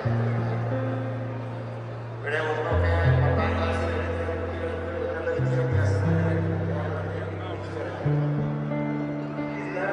ഇവിടെ ഒന്നൊക്കെ പത്താം ക്ലാസ്സിൽ എഴുതിയ കുട്ടികൾക്ക് നല്ല വിദ്യാഭ്യാസം ഇന്ന്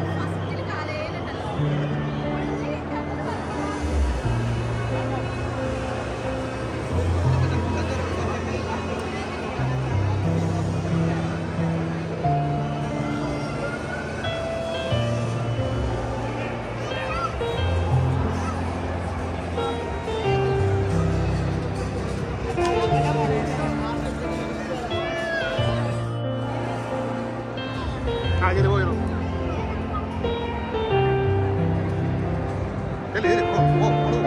ഫസ്റ്റിൽ കാലയിലുണ്ടല്ലോ ചെല്ല്, ചെല്ല്, പോ, പോ, പോ.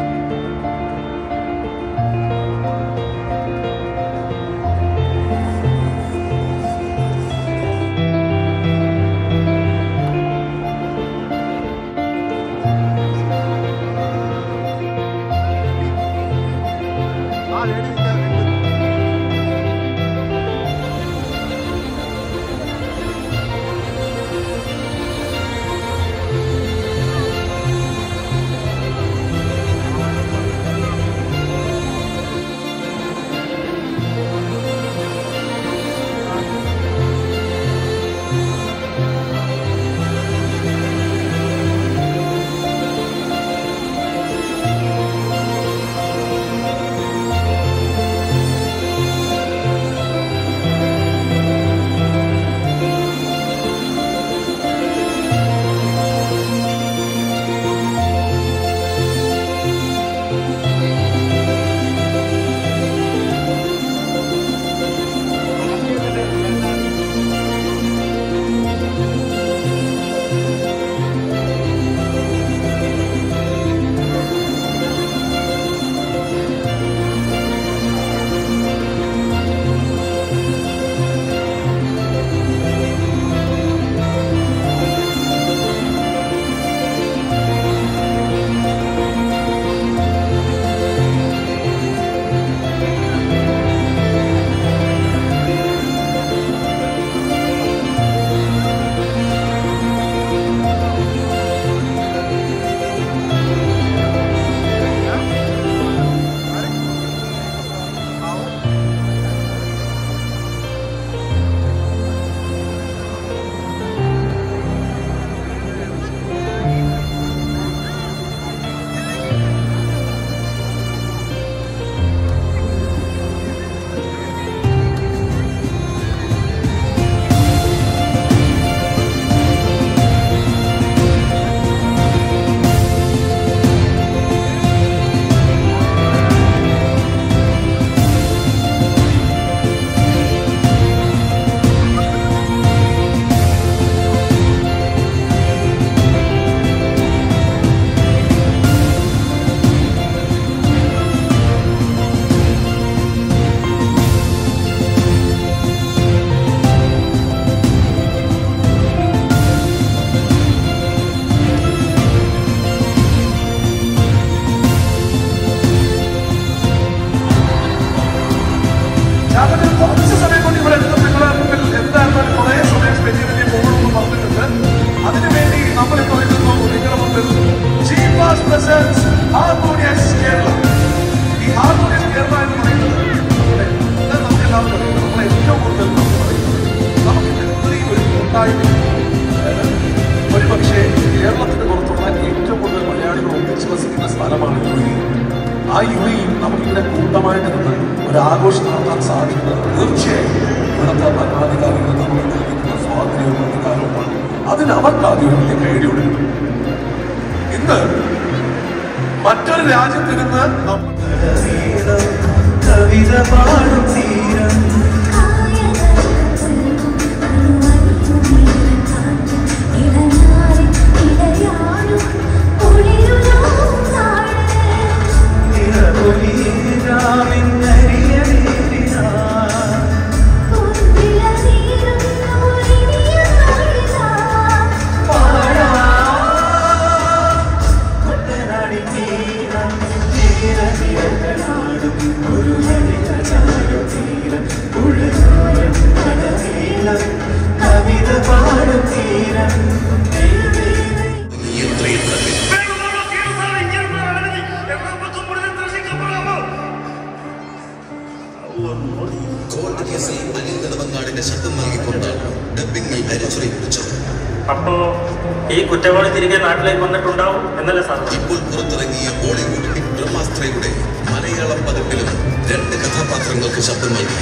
ആ ലേഡി നിൽക്കാതെ ഞാനൊരു കുറച്ച് സമയം കൊണ്ട് ഇവിടെ എടുത്ത് നിങ്ങളുടെ മുമ്പിൽ എന്തായിരുന്നാലും കുറേ സമയം സ്പെൻഡ് ചെയ്തിട്ട് പോകണമെന്ന് പറഞ്ഞിട്ടുണ്ട് അതിനുവേണ്ടി നമ്മൾ ഇപ്പോൾ എത്തുന്നു നിങ്ങളുടെ മുമ്പിൽ ചീഫ് പ്രസൻസ് ഹാർമോണിയസ് കേരള ഈ ഹാർമോണിയസ് കേരള എന്ന് പറയുന്നത് ഇവിടെ ഇത് നമുക്ക് എല്ലാവർക്കും അറിയാം നമ്മൾ ഏറ്റവും കൂടുതൽ നമ്മൾ പറയുന്നത് നമുക്ക് ഇത്രയും ഒരു കൂട്ടായ്മ അതായത് ഒരു പക്ഷേ കേരളത്തിന് പുറത്തുള്ള ഏറ്റവും കൂടുതൽ മലയാളികൾ ഒന്നിച്ച് വസിക്കുന്ന സ്ഥലമാണ് യു എ ആ യു എ നമുക്കിവിടെ കൂട്ടമായിട്ട് നിന്ന് ഒരു ആഘോഷം നടത്താൻ സാധിക്കുന്നത് തീർച്ചയായും ഇവിടുത്തെ ഭരണാധികാരികൾ നമുക്ക് നൽകുന്ന സ്വാതന്ത്ര്യവും അധികാരവുമാണ് അതിന് അവർക്ക് ആദ്യം ഒരു വലിയ കൈയടി കൊടുക്കണം ഇന്ന് മറ്റൊരു രാജ്യത്തിരുന്ന് നമ്മൾ കവിത പാടും തീരം നിറപൊലിയാമിന്നരിയ ഒറ്റനാടി തീരം തീര തീരനാടും ഒരു നദികചാരു തീരം ഉഴലും കടനീളം കവിത പാടും തീരം കോർട്ട് കേസിൽ അനിൽ നെടുമങ്ങാടിന്റെ ശബ്ദം നൽകിക്കൊണ്ടാണ് ഡബ്ബിംഗിൽ ഹരിശ്രീ കുറിച്ചത് അപ്പോ ഈ കുറ്റവാളി തിരികെ നാട്ടിലേക്ക് വന്നിട്ടുണ്ടാവും എന്നല്ലേ സാർ ഇപ്പോൾ പുറത്തിറങ്ങിയ ബോളിവുഡ് ഹിറ്റ് ബ്രഹ്മാസ്ത്രയുടെ മലയാളം പതിപ്പിലും രണ്ട് കഥാപാത്രങ്ങൾക്ക് ശബ്ദം നൽകി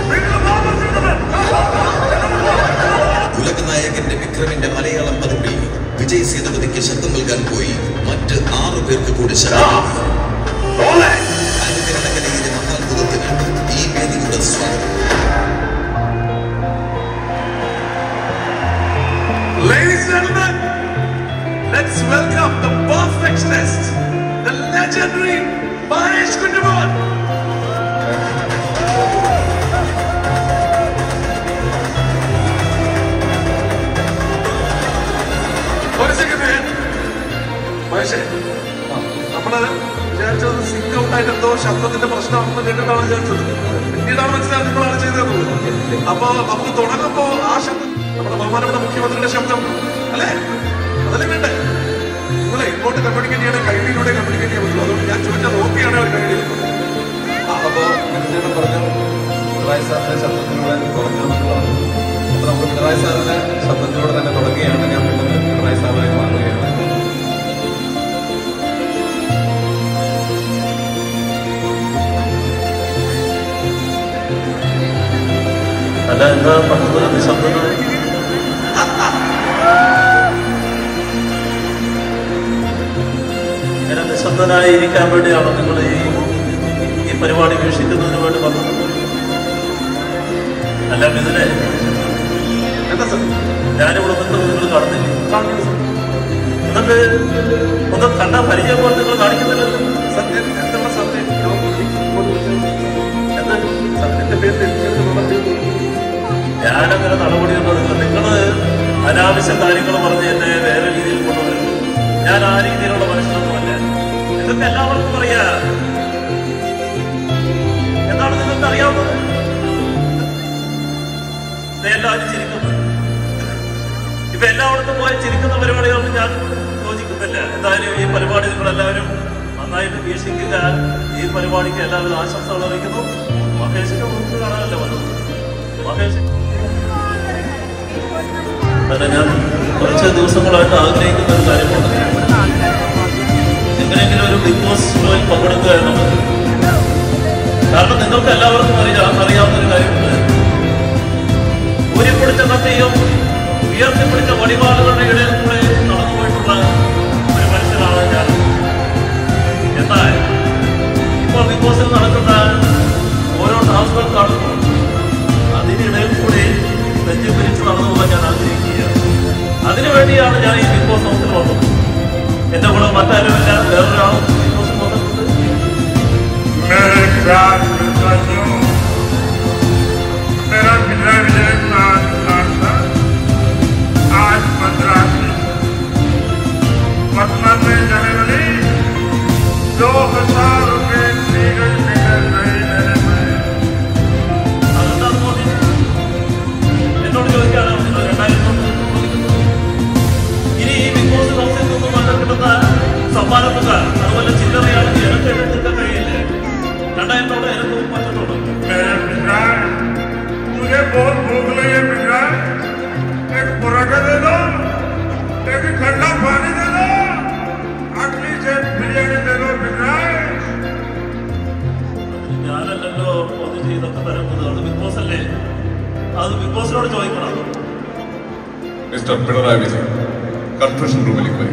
ഉലകനായകന്റെ വിക്രമിന്റെ മലയാളം പതിപ്പിൽ വിജയ് സേതുപതിക്ക് ശബ്ദം നൽകാൻ പോയി മറ്റ് ആറു പേർക്ക് കൂടി ശബ്ദം നൽകി അനുകരണകലയിലെ മഹാത്ഭുതത്തിന് ഈ വേദിയുടെ സ്വാഗതം Ladies and gentlemen, let's welcome the perfectionist general Mahesh Kunjumon ഒരു സെക്കൻഡ് മഹേഷേ നമ്മള് വിചാരിച്ചത് സിംഗ് ഔട്ട് ആയിട്ട് എന്തോ ശബ്ദത്തിന്റെ പ്രശ്നമാണെന്ന് കേട്ടിട്ടാണ് വിചാരിച്ചത് പിന്നീടാണ് മനസ്സിലായത് നിങ്ങളാണ് ചെയ്തത് അപ്പൊ നമുക്ക് തുടങ്ങുമ്പോ ആ ശബ്ദം നമ്മുടെ ബഹുമാനപ്പെട്ട മുഖ്യമന്ത്രിയുടെ ശബ്ദം അല്ലേ അതല്ലേ വേണ്ടേ നിങ്ങളെ ഇങ്ങോട്ട് കമ്മ്യൂണിക്കേറ്റ് ചെയ്യണേ കൈഡിയിലൂടെ കമ്മ്യൂണിക്കേറ്റ് ചെയ്യാൻ പറ്റുള്ളൂ അതുകൊണ്ട് ഞാൻ ചോദിച്ചത് ഓക്കെയാണ് ഒരു കൈഡിയിൽ അപ്പോ മിനിസ്റ്റർ പറഞ്ഞു പിണറായി സാറിന്റെ ശബ്ദത്തിലൂടെ തുടങ്ങണമെന്നുള്ളതാണ് അപ്പൊ നമ്മൾ പിണറായി സാറിന്റെ ശബ്ദത്തിലൂടെ തന്നെ തുടങ്ങുകയാണ് ഞാൻ പെട്ടെന്ന് പിണറായി സാറായി മാറുകയാണ് അല്ല എന്താ പണ്ടുതരം ശബ്ദങ്ങൾ ഇങ്ങനെ നിശബ്ദനായി ഇരിക്കാൻ വേണ്ടിയാണോ നിങ്ങൾ ഈ ഈ പരിപാടി വീക്ഷിക്കുന്നതിന് വേണ്ടി വന്നത് അല്ല ഇതിനെ എന്താ സർ ഞാനിവിടെ നിന്ന് നിങ്ങൾ കാണുന്നില്ലേ എന്നിട്ട് ഒന്ന് കണ്ട പരിചയം പോലെ നിങ്ങൾ കാണിക്കുന്നില്ലല്ലോ സത്യം എന്താണ് സത്യം എന്ത് സത്യത്തിന്റെ പേരിൽ എനിക്ക് പറഞ്ഞു ഞാനങ്ങനെ നടപടിയൊന്നും എടുക്കില്ല നിങ്ങള് അനാവശ്യ കാര്യങ്ങൾ പറഞ്ഞ് എന്നെ വേറെ രീതിയിൽ കൊണ്ടുവരും ഞാൻ ആ രീതിയിലുള്ള മനുഷ്യനൊന്നുമല്ല ഇതൊക്കെ എല്ലാവർക്കും അറിയാ എന്താണ് നിങ്ങൾക്ക് അറിയാവുന്നത് ഇത് എല്ലാവരും ചിരിക്കുന്നു ഇപ്പൊ എല്ലായിടത്തും പോയി ചിരിക്കുന്ന പരിപാടികളൊന്നും ഞാൻ യോജിക്കുന്നില്ല എന്തായാലും ഈ പരിപാടി നിങ്ങൾ എല്ലാവരും നന്നായിട്ട് വീക്ഷിക്കുക ഈ പരിപാടിക്ക് എല്ലാവരും ആശംസകൾ അറിയിക്കുന്നു മഹേഷിന്റെ മുഖത്ത് കാണാനല്ല വന്നത് മഹേഷ് അല്ല ഞാൻ കുറച്ച് ദിവസങ്ങളായിട്ട് ആഗ്രഹിക്കുന്ന ഒരു കാര്യമുണ്ട് എങ്ങനെയെങ്കിലും ഒരു ബിഗ് ബോസ് ഷോയിൽ പങ്കെടുക്കുക എന്നുള്ളത് കാരണം നിങ്ങൾക്ക് എല്ലാവർക്കും അറിയാം അറിയാവുന്ന ഒരു കാര്യമുണ്ട് ഊരിപ്പിടിച്ച കത്തിയും ഉയർത്തിപ്പിടിച്ച വടിവാളുകളുടെ ഇടയിൽ കൂടെ നടന്നു പോയിട്ടുള്ള ഒരു മനുഷ്യനാണ് ഞാൻ എന്നാൽ ഇപ്പോൾ ബിഗ് ബോസിൽ നടക്കുന്ന ഓരോ ടാസ്കുകൾ കാണുമ്പോൾ അതിനിടയിൽ കൂടി നെഞ്ചു പിരിച്ച് നടന്നു പോകാൻ ഞാൻ ആഗ്രഹിക്കുകയാണ് അതിനുവേണ്ടിയാണ് ഞാൻ ഈ ബിഗ് ബോസ് ഹൗസിൽ വന്നത് എന്റെ കൂടെ മറ്റാരുമില്ല വേറൊരാളും ബിഗ് ബോസിൽ വന്നിട്ടുണ്ട് मेरे प्यार विश्वासियों मेरा विजय विजय नाथ था आज मद्रासी पटना में जाने वाली दो हजार रुपये लीगल निकल रही मेरे में അതെന്താണ് മോദി എന്നോട് ചോദിക്കാണ് നിങ്ങൾ രണ്ടായിരത്തി ഒന്നിൽ ചോദിക്കുന്നത് ഇനി ഈ ബിഗ് ബോസ് ഹൗസിൽ നിന്നും വന്ന് കിട്ടുന്ന സമ്മാന തുക അതുപോലെ ചില്ലറയാണെങ്കിൽ എനിക്ക് എടുക്കാൻ കഴിയില്ല രണ്ടായിരത്തോടെ എനിക്ക് പറ്റത്തുള്ളൂ मेरे विजय मुझे बहुत भूख लगी है विजय एक पराठा दे दो एक ठंडा पानी दे दो अगली से बिरयानी दे दो विजय ഞാനല്ലല്ലോ മോദിജി ഇതൊക്കെ തരുന്നത് അത് ബിഗ് ബോസ് അല്ലേ അത് ബിഗ് ബോസിനോട് ചോദിക്കണം മിസ്റ്റർ പിണറായി വിജയൻ കൺഫ്യൂഷൻ റൂമിലേക്ക് വരിക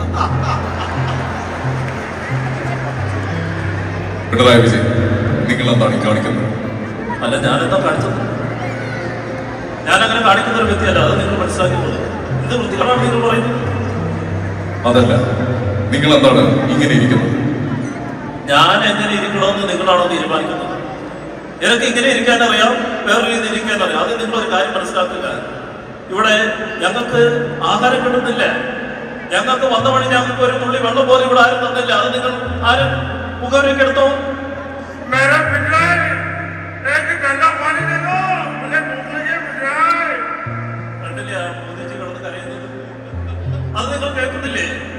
പിണറായി വിജയൻ നിങ്ങൾ എന്താണ് ഈ കാണിക്കുന്നത് അല്ല ഞാനെന്താ കാണിച്ചത് ഞാനങ്ങനെ കാണിക്കുന്ന ഒരു വ്യക്തിയല്ല അത് നിങ്ങൾ മനസ്സിലാക്കിയുള്ളത് ഇത് വൃത്തികളാണ് നിങ്ങൾ പറയുന്നത് അതല്ല നിങ്ങൾ എന്താണ് ഇങ്ങനെ ഇരിക്കുന്നത് ഞാൻ എങ്ങനെ ഇരിക്കണമെന്ന് നിങ്ങളാണോ തീരുമാനിക്കുന്നത് എനിക്ക് ഇങ്ങനെ ഇരിക്കാൻ അറിയാം വേറെ രീതിയിൽ ഇരിക്കാൻ അറിയാം അത് നിങ്ങൾ ഒരു കാര്യം മനസ്സിലാക്കുക ഇവിടെ ഞങ്ങൾക്ക് ആഹാരം കിട്ടുന്നില്ല ഞങ്ങൾക്ക് വന്ന വഴി ഞങ്ങൾക്ക് ഒരു തുള്ളി വെള്ളം പോലും ഇവിടെ ആരും തന്നില്ല അത് നിങ്ങൾ ആരും മുഖവരൊക്കെ എടുത്തോ मेरा विजय एक ठंडा पानी दे दो मुझे भूख लगी है विजय കണ്ടില്ല മോദിജി കിടന്ന് കരയുന്നത് അത് നിങ്ങൾ കേൾക്കുന്നില്ലേ